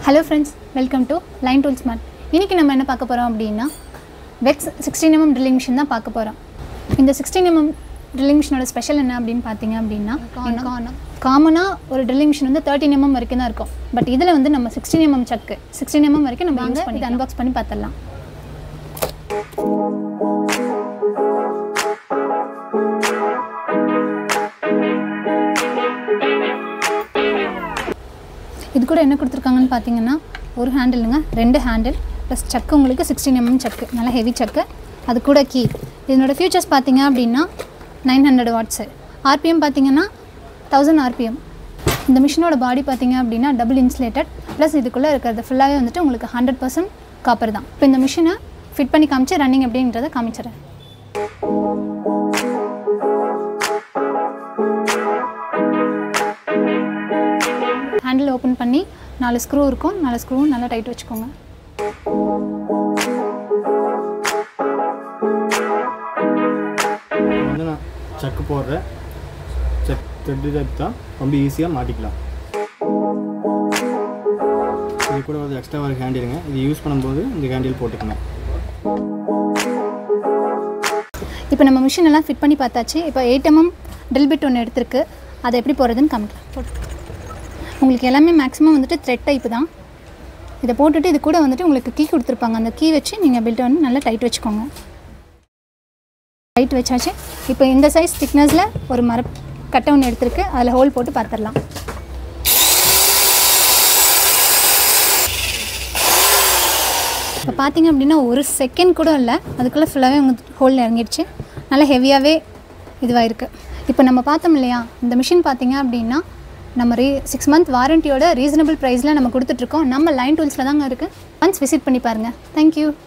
hello friends welcome to line tool smart இன்றைக்கி நம்ம என்ன பார்க்க போகிறோம் அப்படின்னா வெக்ஸ் சிக்ஸ்டீன் எம்எம் ட்ரில்லிங் மிஷின் தான் பார்க்க போகிறோம் இந்த சிக்ஸ்டீன் எம்எம் ட்ரில்லிங் மிஷினோட ஸ்பெஷல் என்ன அப்படின்னு பார்த்தீங்க அப்படின்னா காமனாக ஒரு ட்ரில்லிங் மிஷின் வந்து தேர்ட்டின் எம்எம் வரைக்கும் தான் இருக்கும் பட் இதில் வந்து நம்ம sixteen mm chuck sixteen mm வரைக்கும் நம்ம யூஸ் பண்ணி அன்பாக்ஸ் பண்ணி பார்த்துடலாம் இது கூட என்ன கொடுத்துருக்காங்கன்னு பார்த்தீங்கன்னா ஒரு ஹேண்டிலுங்க ரெண்டு ஹேண்டில் ப்ளஸ் சக்கு உங்களுக்கு சிக்ஸ்டீன் எம்எம் சக்கு நல்லா ஹெவி சக்கு அது கூட கீ இதனோட ஃபியூச்சர்ஸ் பார்த்தீங்க அப்படின்னா நைன் ஹண்ட்ரட் வாட்ஸு ஆர்பிஎம் பார்த்தீங்கன்னா தௌசண்ட் ஆர்பிஎம் இந்த மிஷினோட பாடி பார்த்தீங்க அப்படின்னா டபுள் இன்சுலேட்டட் ப்ளஸ் இதுக்குள்ளே இருக்கிறது ஃபுல்லாகவே வந்துட்டு உங்களுக்கு ஹண்ட்ரட் பர்சன்ட் காப்பர் தான் இப்போ இந்த மிஷினை ஃபிட் பண்ணி காமிச்சு ரன்னிங் எப்படின்றத காமிச்சிடுறேன் ஹேண்டில் ஓப்பன் பண்ணி நாலு ஸ்க்ரூ இருக்கும் நாலு ஸ்க்ரூவும் நல்லா டைட் வச்சுக்கோங்க வந்து நான் சக்கு போடுறேன் செக் த்ரெட்டு டைப் தான் ரொம்ப ஈஸியாக மாட்டிக்கலாம் இது கூட ஒரு எக்ஸ்ட்ரா ஒரு ஹேண்டிலுங்க இது யூஸ் பண்ணும்போது இந்த ஹேண்டில் போட்டுக்கணும் இப்போ நம்ம மிஷின் எல்லாம் ஃபிட் பண்ணி பார்த்தாச்சு இப்போ எயிட் எம்எம் ட்ரில் பிட் ஒன்று எடுத்திருக்கு அதை எப்படி போடுறதுன்னு காமிக்கலாம் போட்டு உங்களுக்கு எல்லாமே மேக்ஸிமம் வந்துட்டு த்ரெட் டைப்பு தான் இதை போட்டுட்டு இது கூட வந்துட்டு உங்களுக்கு கீ கொடுத்துருப்பாங்க அந்த கீ வச்சு நீங்கள் பில்ட் வந்து நல்லா டைட் வச்சுக்கோங்க டைட் வச்சாச்சு இப்போ இந்த சைஸ் திக்னஸில் ஒரு மர கட்டை ஒன்று எடுத்திருக்கு அதில் ஹோல் போட்டு பார்த்துடலாம் இப்போ பார்த்தீங்க அப்படின்னா ஒரு செகண்ட் கூட இல்லை அதுக்குள்ளே ஃபுல்லாகவே உங்களுக்கு ஹோல் இறங்கிடுச்சு நல்லா ஹெவியாகவே இதுவாயிருக்கு இப்போ நம்ம பார்த்தோம் இல்லையா இந்த மிஷின் பார்த்தீங்க அப்படின்னா நம்ம ரீ சிக்ஸ் மந்த் வாரண்டியோட ரீசனபிள் ப்ரைஸில் நம்ம கொடுத்துட்ருக்கோம் நம்ம லைன் டூல்ஸில் தாங்க இருக்குது ஒன்ஸ் விசிட் பண்ணி பாருங்கள் தேங்க்யூ